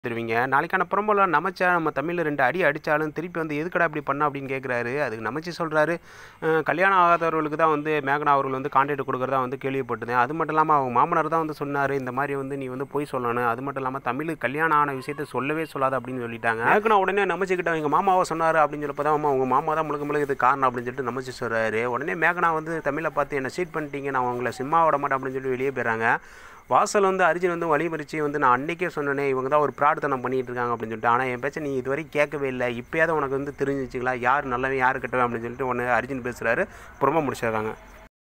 தருவீங்க நாளைக்கான புறம்போல நமச்சா நம்ம தமிழில் ரெண்டு அடி அடித்தாலும் திருப்பி வந்து எதுக்கடா இப்படி பண்ண அப்படின்னு கேட்குறாரு அதுக்கு நமச்சி சொல்கிறாரு கல்யாணம் ஆகாதவர்களுக்கு தான் வந்து மேகனா அவர்கள் வந்து கான்ட்ராக்ட் கொடுக்குறதா வந்து கேள்விப்பட்டேன் அது மட்டும் இல்லாமல் அவங்க மாமனார் தான் வந்து சொன்னார் இந்த மாதிரி வந்து நீ வந்து போய் சொல்லணும் அது மட்டும் இல்லாமல் தமிழுக்கு கல்யாணம் ஆன விஷயத்த சொல்லவே சொல்லாத அப்படின்னு சொல்லிட்டாங்க மேகனா உடனே நமச்சிக்கிட்ட எங்கள் மாமாவை சொன்னார் அப்படின்னு சொல்லப்போ தான் அம்மா உங்கள் மாமா தான் முழுக்க முழுக்க இது காரணம் அப்படின்னு சொல்லிட்டு நமச்சி சொல்கிறாரு உடனே மேகனா வந்து தமிழை பார்த்து என்ன சீட் பண்ணிட்டீங்க நான் உங்களை சிம்மா விட மாட்டேன் அப்படின்னு சொல்லி வெளியே போயிடுறாங்க வாசல் வந்து அர்ஜுன் வந்து வழிமறிச்சு வந்து நான் அன்றைக்கே சொன்னேனே இவங்க தான் ஒரு பிரார்த்தனம் பண்ணிட்டு இருக்காங்க அப்படின்னு சொல்லிட்டு ஆனால் என் பேச்சை நீ இதுவரை கேட்கவே இல்லை இப்போயாவது உனக்கு வந்து தெரிஞ்சிச்சுங்களா யார் நல்லவன் யார் கெட்டவன் அப்படின்னு சொல்லிட்டு ஒன்று அர்ஜுன் பேசுகிறாரு புறமா முடிச்சிடுறாங்க